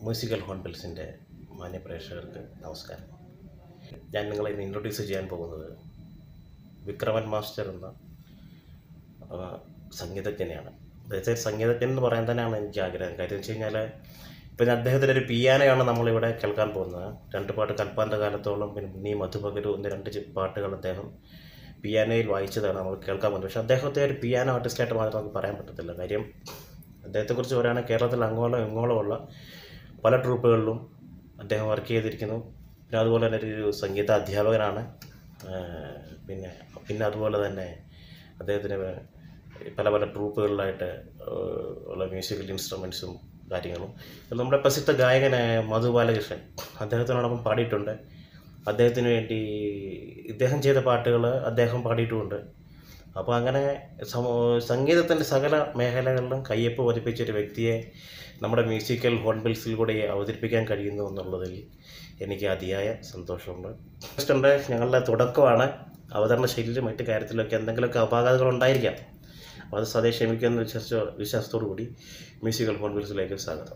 musical ഹോൺബിൽസിൻ്റെ മാന്യ പ്രേക്ഷകർക്ക് നമസ്കാരം ഞാൻ നിങ്ങളെ ഇന്ന് ഇൻട്രൊഡ്യൂസ് ചെയ്യാൻ പോകുന്നത് വിക്രമൻ മാസ്റ്റർ എന്ന ആ, സംഗീതജ്ഞനെയാണ് അതായത് സംഗീതജ്ഞൻ എന്ന് പറയാൻ തന്നെയാണ് എനിക്ക് ആഗ്രഹം കാര്യം വെച്ച് കഴിഞ്ഞാൽ ഇപ്പം അദ്ദേഹത്തിൻ്റെ ഒരു പിയാനോയാണ് നമ്മളിവിടെ കേൾക്കാൻ പോകുന്നത് രണ്ട് പാട്ട് കൽപ്പാൻ്റെ കാലത്തോളം പിന്നെ നീ മധുപകരു എന്ന രണ്ട് ചി- പാട്ടുകൾ അദ്ദേഹം പിയാനോയിൽ വായിച്ചതാണ് നമ്മൾ കേൾക്കാൻ പോകുന്നത് പക്ഷേ അദ്ദേഹത്തെ ഒരു പിയാനോ ആർട്ടിസ്റ്റായിട്ട് മാത്രം നമുക്ക് പറയാൻ പറ്റത്തില്ല കാര്യം അദ്ദേഹത്തെക്കുറിച്ച് പറയുകയാണെങ്കിൽ കേരളത്തിൽ അങ്ങോളം ഇങ്ങോളം ഉള്ള പല ട്രൂപ്പുകളിലും അദ്ദേഹം വർക്ക് ചെയ്തിരിക്കുന്നു പിന്നെ അതുപോലെ തന്നെ ഒരു സംഗീത അധ്യാപകനാണ് ആ, പിന്നെ പിന്നെ അതുപോലെ തന്നെ അദ്ദേഹത്തിന് പല പല ട്രൂപ്പുകളിലായിട്ട് ആ, ഉള്ള മ്യൂസിക്കൽ ഇൻസ്ട്രുമെൻസും കാര്യങ്ങളും ഇത് നമ്മുടെ പ്രസിദ്ധ ഗായകനായ മധു ബാലകൃഷ്ണൻ അദ്ദേഹത്തിനോടൊപ്പം പാടിയിട്ടുണ്ട് അദ്ദേഹത്തിന് വേണ്ടി ഇദ്ദേഹം ചെയ്ത പാട്ടുകൾ അദ്ദേഹം പാടിയിട്ടുമുണ്ട് അപ്പോൾ അങ്ങനെ സമൂ സംഗീതത്തിൻ്റെ സകല മേഖലകളിലും കയ്യൊപ്പ് പതിപ്പിച്ച ഒരു വ്യക്തിയെ നമ്മുടെ മ്യൂസിക്കൽ ഹോൺബിൽസിൽ കൂടെ അവതരിപ്പിക്കാൻ കഴിയുന്നു എന്നുള്ളതിൽ എനിക്ക് അതിയായ സന്തോഷമുണ്ട് ഉണ്ട് ഞങ്ങളുടെ തുടക്കമാണ് അവതരണ ശൈലിയിലും മറ്റു കാര്യത്തിലൊക്കെ എന്തെങ്കിലുമൊക്കെ അപാകതകൾ ഉണ്ടായിരിക്കാം അപ്പോൾ അത് സതേ ക്ഷമിക്കുമെന്ന് വിശ്വസിച്ച വിശ്വാസത്തോടു കൂടി മ്യൂസിക്കൽ ഹോൺബിൽസിലേക്ക് സ്വാഗതം